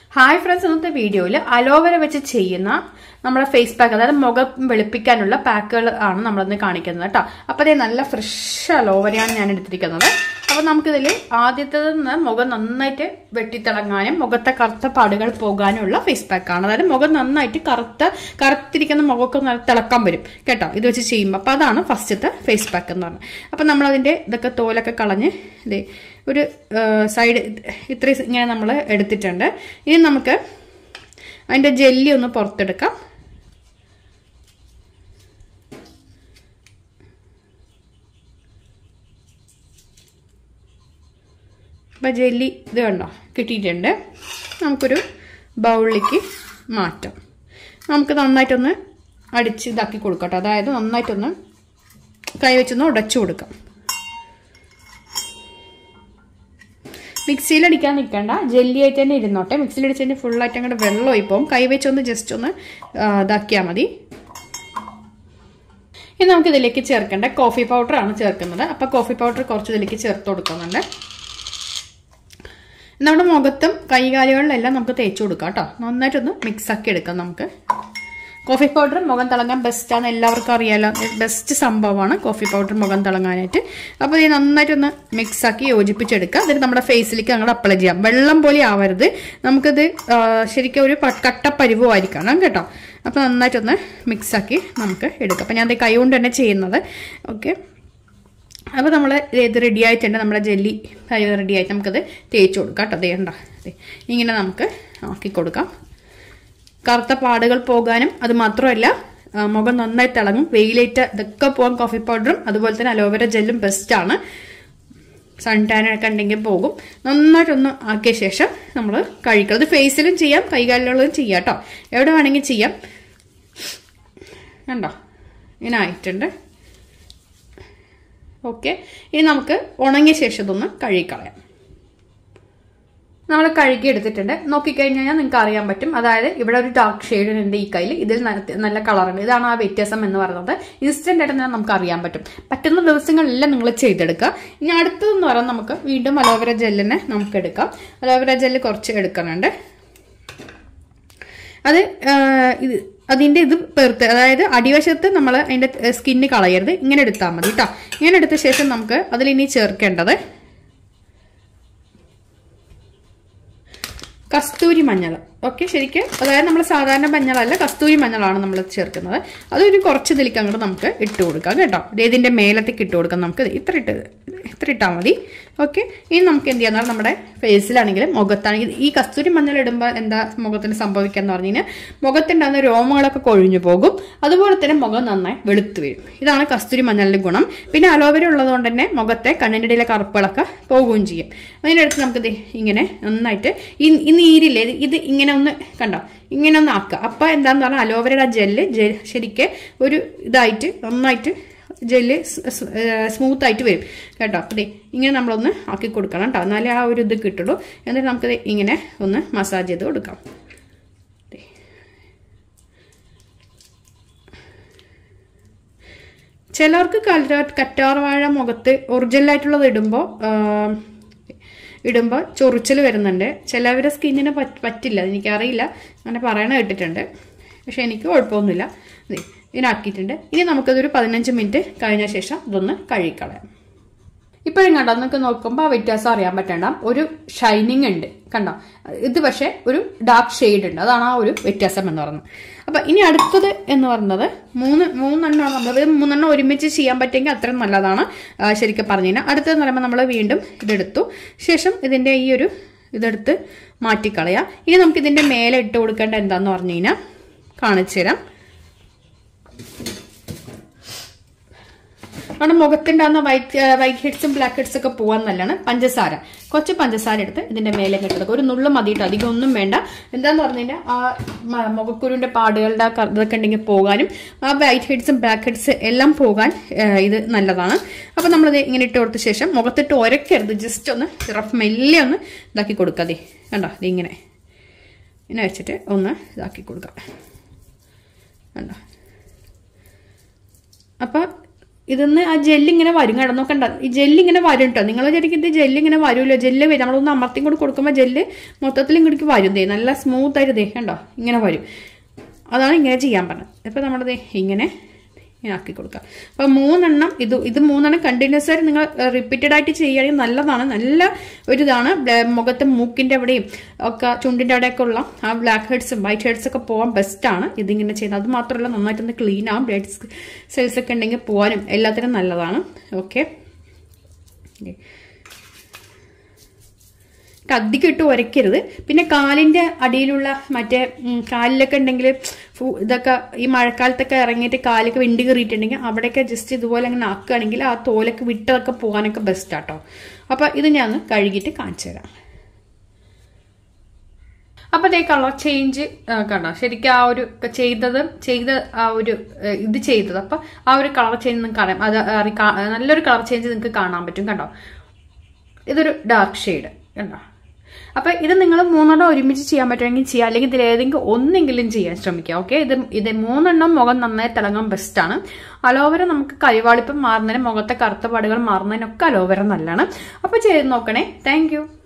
hi friends ഇന്നത്തെ വീഡിയോയിൽ aloe vera വെച്ച് ചെയ്യുന്ന നമ്മുടെ ഫേസ് പാക്ക് അതായത് മുഖം വെളുപ്പിക്കാനുള്ള പാക്കുകൾ ആണ് നമ്മളിന്ന് കാണിക്കുന്നത് കേട്ടോ അപ്പോൾ അതേ നല്ല ഫ്രഷ് അലോവേരയാണ് ഞാൻ എടുത്തിരിക്കുന്നത് അപ്പോൾ നമുക്കിതിൽ ആദ്യത്തേത് നിന്ന് മുഖം നന്നായിട്ട് വെട്ടിത്തിളങ്ങാനും മുഖത്തെ കറുത്ത പാടുകൾ പോകാനുള്ള ഫേസ് പാക്കാണ് അതായത് മുഖം നന്നായിട്ട് കറുത്ത കറുത്തിരിക്കുന്ന മുഖമൊക്കെ നല്ല തിളക്കം വരും കേട്ടോ ഇത് വെച്ച് ചെയ്യുമ്പോൾ അപ്പോൾ അതാണ് ഫസ്റ്റത്തെ ഫേസ് പാക്ക് എന്ന് പറഞ്ഞത് അപ്പോൾ നമ്മളതിൻ്റെ ഇതൊക്കെ തോലൊക്കെ കളഞ്ഞ് ഇതേ ഒരു സൈഡ് ഇത്രയും ഇങ്ങനെ നമ്മൾ എടുത്തിട്ടുണ്ട് ഇനി നമുക്ക് അതിൻ്റെ ജെല്ലി ഒന്ന് പുറത്തെടുക്കാം അപ്പം ജെല്ലി ഇത് കണ്ടോ കിട്ടിയിട്ടുണ്ട് നമുക്കൊരു ബൗളിലേക്ക് മാറ്റാം നമുക്ക് നന്നായിട്ടൊന്ന് അടിച്ച് ഇതാക്കി കൊടുക്കട്ടെ അതായത് നന്നായിട്ടൊന്ന് കൈ വെച്ചൊന്ന് ഉടച്ചു കൊടുക്കാം മിക്സിയിൽ അടിക്കാൻ നിൽക്കണ്ട ജെല്ലി ആയിട്ട് തന്നെ ഇരുന്നോട്ടെ മിക്സിയിൽ അടിച്ചതിന് ഫുള്ളായിട്ട് അങ്ങോട്ട് വെള്ളമായി പോകും കൈ വെച്ചൊന്ന് ജസ്റ്റ് ഒന്ന് ഇതാക്കിയാൽ മതി ഇനി നമുക്ക് ഇതിലേക്ക് ചേർക്കേണ്ട കോഫി പൗഡർ ആണ് ചേർക്കുന്നത് അപ്പോൾ കോഫി പൗഡർ കുറച്ച് ഇതിലേക്ക് ചേർത്ത് കൊടുക്കുന്നുണ്ട് നമ്മുടെ മുഖത്തും കൈകാലുകളിലെല്ലാം നമുക്ക് തേച്ച് കൊടുക്കാം കേട്ടോ നന്നായിട്ടൊന്ന് മിക്സ് ആക്കി എടുക്കാം നമുക്ക് കോഫി പൗഡർ മുഖം തിളങ്ങാൻ ബെസ്റ്റാണ് എല്ലാവർക്കും അറിയാലോ ബെസ്റ്റ് സംഭവമാണ് കോഫി പൗഡർ മുഖം തിളങ്ങാനായിട്ട് അപ്പോൾ ഇത് നന്നായിട്ടൊന്ന് മിക്സ് ആക്കി യോജിപ്പിച്ചെടുക്കുക എന്നിട്ട് നമ്മുടെ ഫേസിലേക്ക് അങ്ങോട്ട് അപ്ലൈ ചെയ്യാം വെള്ളം പോലെ ആവരുത് നമുക്കിത് ശരിക്കും ഒരു കട്ടപ്പരിവുമായിരിക്കണം കേട്ടോ അപ്പോൾ നന്നായിട്ടൊന്ന് മിക്സ് ആക്കി നമുക്ക് എടുക്കാം അപ്പോൾ ഞാൻ അത് കൈ കൊണ്ട് തന്നെ ചെയ്യുന്നത് ഓക്കെ അപ്പോൾ നമ്മൾ ഇത് റെഡി ആയിട്ടുണ്ട് നമ്മുടെ ജെല്ലി റെഡി ആയിട്ട് നമുക്കത് തേച്ച് കൊടുക്കാം കേട്ടോ അതേ ഉണ്ടോ അതെ ഇങ്ങനെ നമുക്ക് ആക്കി കൊടുക്കാം കറുത്ത പാടുകൾ പോകാനും അത് മാത്രമല്ല മുഖം നന്നായി തിളങ്ങും വെയിലേറ്റ് ഇതൊക്കെ പോകാൻ കോഫി പൗഡറും അതുപോലെ തന്നെ അലോവേര ജെല്ലും ബെസ്റ്റാണ് സൺ ടാനൊക്കെ ഉണ്ടെങ്കിൽ പോകും നന്നായിട്ടൊന്ന് ആക്കിയ ശേഷം നമ്മൾ കഴിക്കണം അത് ഫേസിലും ചെയ്യാം കൈകാലുകളിലും ചെയ്യാം കേട്ടോ എവിടെ വേണമെങ്കിൽ ചെയ്യാം കണ്ടോ ഇങ്ങനെ ആയിട്ടുണ്ട് ഓക്കെ ഇനി നമുക്ക് ഉണങ്ങിയ ശേഷം ഇതൊന്ന് കഴുകിക്കളയാം നമ്മൾ കഴുകി എടുത്തിട്ടുണ്ട് നോക്കിക്കഴിഞ്ഞാൽ നിങ്ങൾക്ക് അറിയാൻ പറ്റും അതായത് ഇവിടെ ഒരു ഡാർക്ക് ഷെയ്ഡ് ഉണ്ട് ഈ കയ്യിൽ ഇതിൽ നല്ല കളറുണ്ട് ഇതാണ് ആ വ്യത്യാസം എന്ന് പറയുന്നത് ഇൻസ്റ്റന്റ് ആയിട്ട് തന്നെ നമുക്ക് അറിയാൻ പറ്റും പറ്റുന്ന ദിവസങ്ങളിലെല്ലാം നിങ്ങൾ ചെയ്തെടുക്കുക ഇനി അടുത്തതെന്ന് പറയുന്നത് നമുക്ക് വീണ്ടും അലോവേര ജെല്ലിനെ നമുക്ക് എടുക്കാം അലോവേര ജെല്ല് കുറച്ച് എടുക്കുന്നുണ്ട് അത് ഇത് അതിൻ്റെ ഇത് പെർത്ത് അതായത് അടിവശത്ത് നമ്മൾ അതിൻ്റെ സ്കിന്ന് കളയരുത് ഇങ്ങനെ എടുത്താൽ മതി കേട്ടോ ഇങ്ങനെ എടുത്ത ശേഷം നമുക്ക് അതിലിനി ചേർക്കേണ്ടത് കസ്തൂരി മഞ്ഞൾ ഓക്കെ ശരിക്കും അതായത് നമ്മൾ സാധാരണ മഞ്ഞളല്ല കസ്തൂരി മഞ്ഞളാണ് നമ്മൾ ചേർക്കുന്നത് അതൊരു കുറച്ച് ഇതിലേക്ക് അങ്ങോട്ട് നമുക്ക് ഇട്ട് കൊടുക്കാം കേട്ടോ ഇതിൻ്റെ മേലത്തേക്ക് ഇട്ട് കൊടുക്കാം നമുക്ക് ഇത്ര ഇട്ട് ഇത്ര ഇട്ടാൽ മതി ഓക്കെ ഇനി നമുക്ക് എന്ത് ചെയ്യാന്നാൽ നമ്മുടെ ഫേസിലാണെങ്കിലും മുഖത്താണെങ്കിൽ ഈ കസ്തൂരി മഞ്ഞൾ ഇടുമ്പോൾ എന്താ മുഖത്തിന് സംഭവിക്കുക എന്ന് പറഞ്ഞു കഴിഞ്ഞാൽ മുഖത്തുണ്ടാകുന്ന രോമങ്ങളൊക്കെ കൊഴിഞ്ഞു പോകും അതുപോലെ തന്നെ മുഖം നന്നായി വെളുത്തു വരും ഇതാണ് കസ്തൂരി മഞ്ഞളിൻ്റെ ഗുണം പിന്നെ അലോവേര ഉള്ളതുകൊണ്ട് തന്നെ മുഖത്തെ കണ്ണിൻ്റെ ഇടയിലെ കറുപ്പുകളൊക്കെ പോവുകയും ചെയ്യും അതിനടുത്ത് നമുക്കിത് ഇങ്ങനെ നന്നായിട്ട് ഈ ഈ നീരില്ലേ ഇത് ഇങ്ങനെ ഒന്ന് കണ്ടോ ഇങ്ങനെ ഒന്ന് ആക്കുക അപ്പം എന്താന്ന് പറഞ്ഞാൽ അലോവേരയുടെ ജെല്ല് ജെൽ ശരിക്കും ഒരു ഇതായിട്ട് നന്നായിട്ട് ജെല്ല് സ്മൂത്ത് ആയിട്ട് വരും കേട്ടോ അതെ ഇങ്ങനെ നമ്മളൊന്ന് ആക്കി കൊടുക്കണം കേട്ടോ എന്നാലേ ആ ഒരു ഇത് കിട്ടുള്ളൂ എന്നിട്ട് നമുക്കത് ഇങ്ങനെ ഒന്ന് മസാജ് ചെയ്ത് കൊടുക്കാം ചിലർക്ക് കറ്റാർ വാഴ മുഖത്ത് ഒറിജിനലായിട്ടുള്ളത് ഇടുമ്പോൾ ഇടുമ്പോൾ ചൊറിച്ചൽ വരുന്നുണ്ട് ചിലവരുടെ സ്കിന്നിന് പറ്റില്ല എനിക്കറിയില്ല അങ്ങനെ പറയണ കേട്ടിട്ടുണ്ട് പക്ഷെ എനിക്ക് കുഴപ്പമൊന്നുമില്ല ഇതിനാക്കിയിട്ടുണ്ട് ഇനി നമുക്കതൊരു പതിനഞ്ച് മിനിറ്റ് കഴിഞ്ഞ ശേഷം ഇതൊന്ന് കഴുകിക്കളയാം ഇപ്പോഴും കണ്ടോ നിങ്ങൾക്ക് നോക്കുമ്പോൾ ആ വ്യത്യാസം അറിയാൻ പറ്റണ്ട ഒരു ഷൈനിങ് ഉണ്ട് കണ്ടോ ഇത് പക്ഷേ ഒരു ഡാർക്ക് ഷെയ്ഡ് ഉണ്ട് അതാണ് ആ ഒരു വ്യത്യാസം എന്ന് പറയുന്നത് അപ്പം ഇനി അടുത്തത് എന്ന് പറയുന്നത് മൂന്ന് മൂന്നെണ്ണമാണ് നമ്മൾ മൂന്നെണ്ണം ഒരുമിച്ച് ചെയ്യാൻ പറ്റുമെങ്കിൽ അത്രയും നല്ലതാണ് ശരിക്കും പറഞ്ഞു കഴിഞ്ഞാൽ അടുത്തതെന്ന് പറയുമ്പോൾ നമ്മൾ വീണ്ടും ഇതെടുത്തു ശേഷം ഇതിൻ്റെ ഈ ഒരു ഇതെടുത്ത് മാറ്റിക്കളയാം ഇനി നമുക്ക് ഇതിൻ്റെ മേലെ ഇട്ട് കൊടുക്കേണ്ട എന്താന്ന് പറഞ്ഞു കഴിഞ്ഞാൽ കാണിച്ചു തരാം നമ്മുടെ മുഖത്തുണ്ടാകുന്ന വൈറ്റ് വൈറ്റ് ഹെഡ്സും ബ്ലാക്ക് ഹെഡ്സ് ഒക്കെ പോകാൻ നല്ലതാണ് പഞ്ചസാര കുറച്ച് പഞ്ചസാര എടുത്ത് ഇതിന്റെ മേലെ കിട്ടുന്നത് ഒരു നുള്ളും മതിയിട്ട് അധികം ഒന്നും വേണ്ട എന്താന്ന് പറഞ്ഞു കഴിഞ്ഞാൽ ആ മുഖക്കുരുവിന്റെ പാടുകളുടെ ഇതൊക്കെ ഉണ്ടെങ്കിൽ പോകാനും ആ വൈറ്റ് ഹെഡ്സും ബ്ലാക്ക് ഹെഡ്സ് എല്ലാം പോകാൻ ഇത് നല്ലതാണ് അപ്പൊ നമ്മളിത് ഇങ്ങനെ ഇട്ട് കൊടുത്ത ശേഷം മുഖത്തിട്ട് ഒരക്കരുത് ജസ്റ്റ് ഒന്ന് റഫ് മെല്ലെ ഒന്ന് ഇതാക്കി കൊടുക്കാതെ കണ്ടോ ഇത് ഇങ്ങനെ ഇങ്ങനെ വെച്ചിട്ട് ഒന്ന് ഇതാക്കി കൊടുക്കാം കണ്ടോ അപ്പം ഇതിന്ന് ആ ജെല്ല് ഇങ്ങനെ വരും കേട്ടോ നോക്കണ്ട ഈ ജെല്ല് ഇങ്ങനെ വരും കേട്ടോ നിങ്ങൾ ശരിക്കും ഇത് ജെല്ല് ഇങ്ങനെ വരുമല്ലോ ജെല്ല് വരും നമ്മളൊന്ന് അമർത്തി കൂടി കൊടുക്കുമ്പോൾ ജെല്ല് മൊത്തത്തിൽ ഇങ്ങോട്ട് വരും ദേ നല്ല സ്മൂത്ത് ആയിട്ട് ദേ കണ്ടോ ഇങ്ങനെ വരും അതാണ് ഇങ്ങനെ ചെയ്യാൻ പറഞ്ഞത് ഇപ്പം നമ്മുടെ ദേ ഇങ്ങനെ ഇങ്ങനെ ആക്കി കൊടുക്കുക അപ്പോൾ മൂന്നെണ്ണം ഇത് ഇത് മൂന്നെണ്ണം കണ്ടിന്യൂസ് ആയിട്ട് നിങ്ങൾ റിപ്പീറ്റഡ് ആയിട്ട് ചെയ്യുകയാണെങ്കിൽ നല്ലതാണ് നല്ല ഒരു ഇതാണ് ബ്ല- മുഖത്തെ മൂക്കിൻ്റെ അവിടെയും ഒക്കെ ചുണ്ടിൻ്റെ അവിടെയൊക്കെ ഉള്ള ആ ബ്ലാക്ക് ഹെഡ്സും വൈറ്റ് ഹെഡ്സ് ഒക്കെ പോകാൻ ബെസ്റ്റാണ് ഇതിങ്ങനെ ചെയ്യുന്നത് അത് മാത്രമല്ല നന്നായിട്ടൊന്ന് ക്ലീൻ ആവും ബ്ലഡ് സെൽസ് ഒക്കെ ഉണ്ടെങ്കിൽ പോകാനും എല്ലാത്തിനും നല്ലതാണ് ഓക്കെ അധികം ഇട്ട് ഉരയ്ക്കരുത് പിന്നെ കാലിന്റെ അടിയിലുള്ള മറ്റേ ഉം, കാലിലൊക്കെ ഉണ്ടെങ്കിൽ ഫു- ഇതൊക്കെ ഈ മഴക്കാലത്തൊക്കെ ഇറങ്ങിയിട്ട് കാലൊക്കെ വിണ്ടി കയറിയിട്ടുണ്ടെങ്കിൽ അവിടെയൊക്കെ ജസ്റ്റ് ഇതുപോലെ അങ്ങനെ ആക്കുകയാണെങ്കിൽ ആ തോലൊക്കെ വിട്ടതൊക്കെ പോകാനൊക്കെ ബെസ്റ്റ് ആട്ടോ അപ്പൊ ഇത് ഞാൻ ഒന്ന് കഴുകിയിട്ട് കാണിച്ചു തരാം അപ്പൊ ദേ കളർ ചേഞ്ച് കണ്ടോ ശരിക്കും ആ ഒരു ചെയ്തത് ചെയ്ത ആ ഒരു ഏ, ഇത് ചെയ്തത് അപ്പൊ ആ ഒരു കളർ ചേഞ്ച് നിങ്ങൾക്ക് കാണാം അത് അറി- കാ- നല്ലൊരു കളർ ചേഞ്ച് നിങ്ങൾക്ക് കാണാൻ പറ്റും കണ്ടോ ഇതൊരു ഡാർക്ക് ഷെയ്ഡ് കണ്ടോ അപ്പൊ ഇത് നിങ്ങൾ മൂന്നെണ്ണം ഒരുമിച്ച് ചെയ്യാൻ പറ്റുമെങ്കിൽ ചെയ്യാം അല്ലെങ്കിൽ ഇതിൽ ഏതെങ്കിലും ഒന്നെങ്കിലും ചെയ്യാൻ ശ്രമിക്കുക ഓക്കെ ഇത് ഇത് മൂന്നെണ്ണം മുഖം നന്നായി തിളങ്ങാൻ ബെസ്റ്റാണ് അലോവര നമുക്ക് കരിവാളിപ്പം മാറുന്നതിന് മുഖത്തെ കറുത്ത പാടുകൾ മാറുന്നതിനൊക്കെ അലോവര നല്ലതാണ് അപ്പൊ ചെയ്ത് നോക്കണേ താങ്ക്